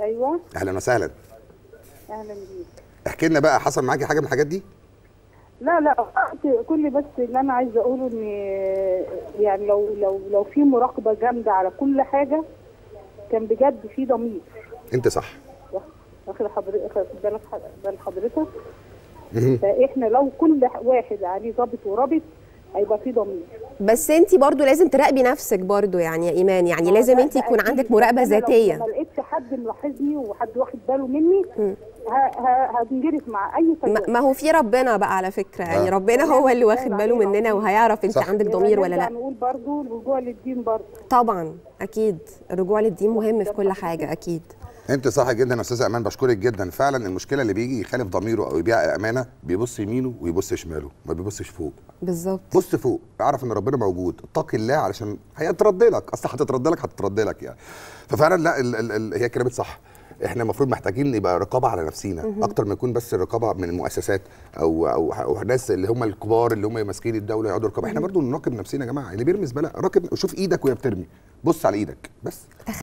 ايوه اهلا وسهلا اهلا بيك احكي لنا بقى حصل معاكي حاجه من الحاجات دي لا لا كنت- كل بس اللي انا عايزه اقوله ان يعني لو لو لو في مراقبه جامده على كل حاجه كان بجد في ضمير انت صح واخد حضرتك واخد بالك بال حضرتك مهم. فاحنا لو كل واحد عليه ضابط ورابط هيبقى في ضمير بس انت برضو لازم تراقبي نفسك برضو يعني يا ايمان يعني لازم ده- انت ده يكون أكيد. عندك مراقبه أنا لو ذاتيه ما لقيتش حد ملاحظني وحد واخد باله مني مم. ه- ه- هنجرف مع اي ما طيار ما هو في ربنا بقى على فكره يعني آه. ربنا هو اللي واخد باله مننا وهيعرف انت صح. عندك ضمير ولا نرجع لا نقول برضو الرجوع للدين برضو طبعا اكيد الرجوع للدين مهم في كل حاجه اكيد انت صح جدا يا استاذه امان بشكرك جدا فعلا المشكله اللي بيجي يخالف ضميره او يبيع امانه بيبص يمينه ويبص شماله ما بيبصش فوق بالظبط بص فوق اعرف ان ربنا موجود اتقي الله علشان هيترد لك اصل هتترد لك هتترد لك يعني ففعلا لا ال ال ال هي كلمه صح احنا المفروض محتاجين يبقى رقابه على نفسينا اكتر ما يكون بس الرقابه من المؤسسات او او او ناس اللي هم الكبار اللي هم ماسكين الدوله يقعدوا رقابه احنا برضو نراقب نفسنا يا جماعه اللي بيرمي زباله راقب شوف ايدك وهي بترمي بص على ايدك بس